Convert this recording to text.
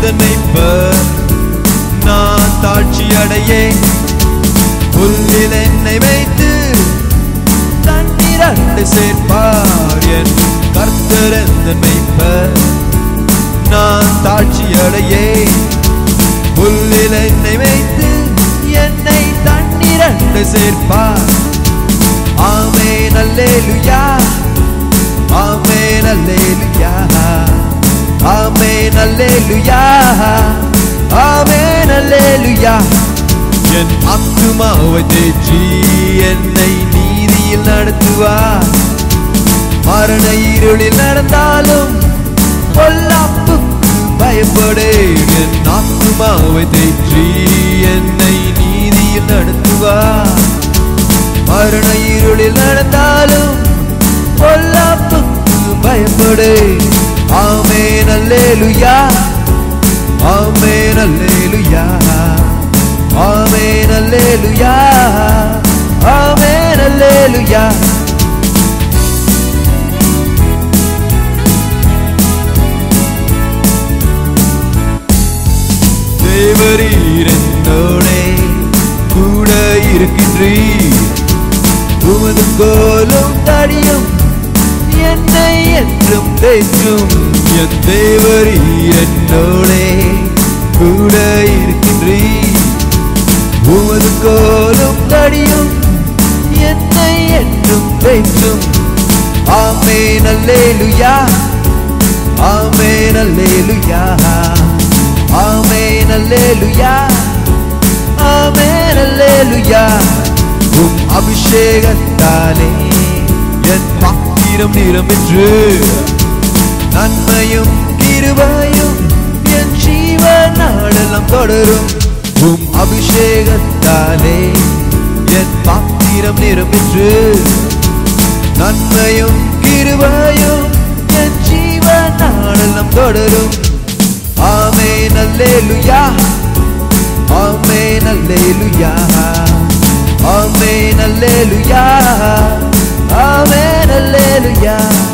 எந்த மெய்ப்பர் நான் தாழ்ச்சி அடையேன் புல்லில் என்னை வைத்து தண்ணீர் அண்டு சேர்ப்பார் என் கர்த்தர் எந்த மெய்ப்பர் நான் தாழ்ச்சி அடையேன் புல்லில் என்னை வைத்து என்னை தண்ணீர் அண்டு சேர்ப்பார் ஆமே நல்லேலுயா ஆமே நல்லேலுயா ஆமே நல்லேலுயா ஆமே நல்லேலுயா என் ஆத்துமாவை தேற்றி என்னை நீதியில் நடத்துவார் மரண இருளில் நடந்தாலும் பொல்லாப்புக்கு பயப்படேன் என் ஆத்துமாவை தேற்றி என்னை நீதியில் நடத்துவார் மரண இருளில் நடந்தாலும் பொல்லாப்புக்கு பயப்படு ஆமே நல்லேலுயா ஆமே நல்லேலுயா ஆமே நல்லேலுயா ஆமே நல்லேலுயா தேவரீர் என்னோடே கூட இருக்கின்றீர் உமது கோலும் தடியும் என்னை என்றும் தேற்றும் என் தேவரீர் என்னோடே கூட இருக்கின்றீர் உமது கோலும் தடியும் என்னை என்றும் தேற்றும் ஆமே நல்லேலுயா ஆமே நல்லேலுயா ஆமே நல்லேலுயா ஆமே நல்லேலுயா உம் அபிஷேகத்தாலே என் பாத்திரம் நிறமென்று நன்மையும் கிருபையும் என் ஜீவ நாளெல்லாம் தொடரும் உம் அபிஷேகத்தாலே என் பாத்திரம் நிறமென்று நன்மையும் கிருபையும் என் ஜீவ நாளெல்லாம் தொடரும் ஆமே நல்லேலுயா ஆமே நல்லேலுயா ஆமே நல்லேலுயா ஆமே நல்லேலுயா